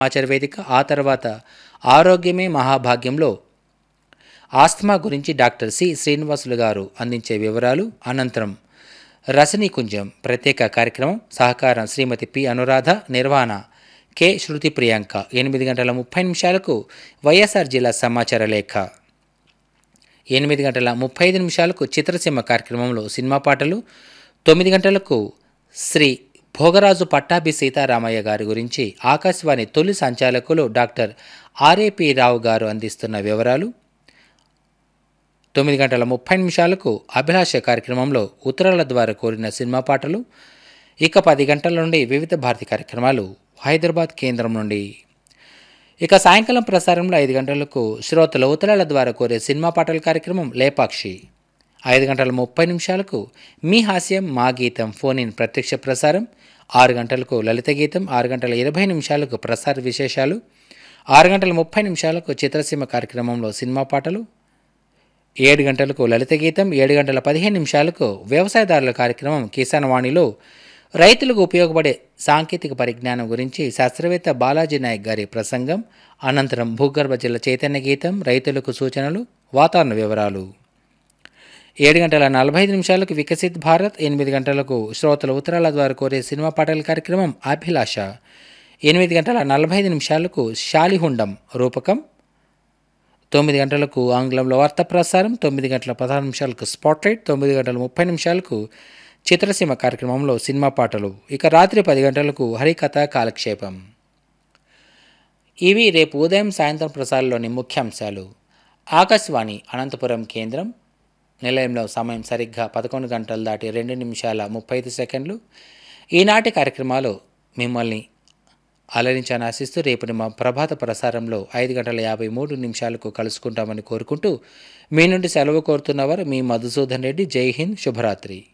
సమాచార వేదిక ఆ తర్వాత ఆరోగ్యమే మహాభాగ్యంలో ఆస్తమా గురించి డాక్టర్ సి శ్రీనివాసులు గారు అందించే వివరాలు అనంతరం రసనీ కుంజం ప్రత్యేక కార్యక్రమం సహకారం శ్రీమతి పి అనురాధ నిర్వహణ కె శృతి ప్రియాంక ఎనిమిది గంటల ముప్పై నిమిషాలకు వైఎస్ఆర్ జిల్లా సమాచార లేఖ ఎనిమిది గంటల ముప్పై ఐదు నిమిషాలకు చిత్రసీమ కార్యక్రమంలో సినిమా పాటలు తొమ్మిది గంటలకు శ్రీ భోగరాజు పట్టాభి సీతారామయ్య గారి గురించి ఆకాశవాణి తొలి సంచాలకులు డాక్టర్ ఆర్ఏపి రావు గారు అందిస్తున్న వివరాలు తొమ్మిది గంటల ముప్పై నిమిషాలకు అభిలాష కార్యక్రమంలో ఉత్తరాల ద్వారా కోరిన సినిమా పాటలు ఇక పది గంటల నుండి వివిధ భారతి కార్యక్రమాలు హైదరాబాద్ కేంద్రం నుండి ఇక సాయంకాలం ప్రసారంలో ఐదు గంటలకు శ్రోతల ఉత్తరాల ద్వారా కోరే సినిమా పాటల కార్యక్రమం లేపాక్షి ఐదు గంటల ముప్పై నిమిషాలకు మీ హాస్యం మా గీతం ఫోన్ ఇన్ ప్రత్యక్ష ప్రసారం ఆరు గంటలకు లలిత గీతం ఆరు గంటల ఇరవై నిమిషాలకు ప్రసార విశేషాలు ఆరు గంటల ముప్పై నిమిషాలకు చిత్రసీమ కార్యక్రమంలో సినిమా పాటలు ఏడు గంటలకు లలిత గీతం ఏడు గంటల పదిహేను నిమిషాలకు వ్యవసాయదారుల కార్యక్రమం కిసాన్ వాణిలో రైతులకు ఉపయోగపడే సాంకేతిక పరిజ్ఞానం గురించి శాస్త్రవేత్త బాలాజీ నాయక్ గారి ప్రసంగం అనంతరం భూగర్భ జల చైతన్య గీతం రైతులకు సూచనలు వాతావరణ వివరాలు ఏడు గంటల నలభై ఐదు నిమిషాలకు వికసిత్ భారత్ ఎనిమిది గంటలకు శ్రోతల ఉత్తరాల ద్వారా కోరే సినిమా పాటల కార్యక్రమం అభిలాష ఎనిమిది గంటల నలభై ఐదు నిమిషాలకు శాలిహుండం రూపకం తొమ్మిది గంటలకు ఆంగ్లంలో వార్తా ప్రసారం తొమ్మిది గంటల పదహారు నిమిషాలకు స్పాట్లైట్ తొమ్మిది గంటల ముప్పై నిమిషాలకు చిత్రసీమ కార్యక్రమంలో సినిమా పాటలు ఇక రాత్రి పది గంటలకు హరికథ కాలక్షేపం ఇవి రేపు ఉదయం సాయంత్రం ప్రసారంలోని ముఖ్యాంశాలు ఆకాశవాణి అనంతపురం కేంద్రం నిలయంలో సమయం సరిగ్గా పదకొండు గంటలు దాటి రెండు నిమిషాల ముప్పై ఐదు సెకండ్లు ఈనాటి కార్యక్రమాలు మిమ్మల్ని అలరించాలని ఆశిస్తూ రేపటి మా ప్రభాత ప్రసారంలో ఐదు గంటల యాభై మూడు నిమిషాలకు కలుసుకుంటామని కోరుకుంటూ మీ నుండి సెలవు కోరుతున్నవారు మీ మధుసూదన్ రెడ్డి జై హింద్ శుభరాత్రి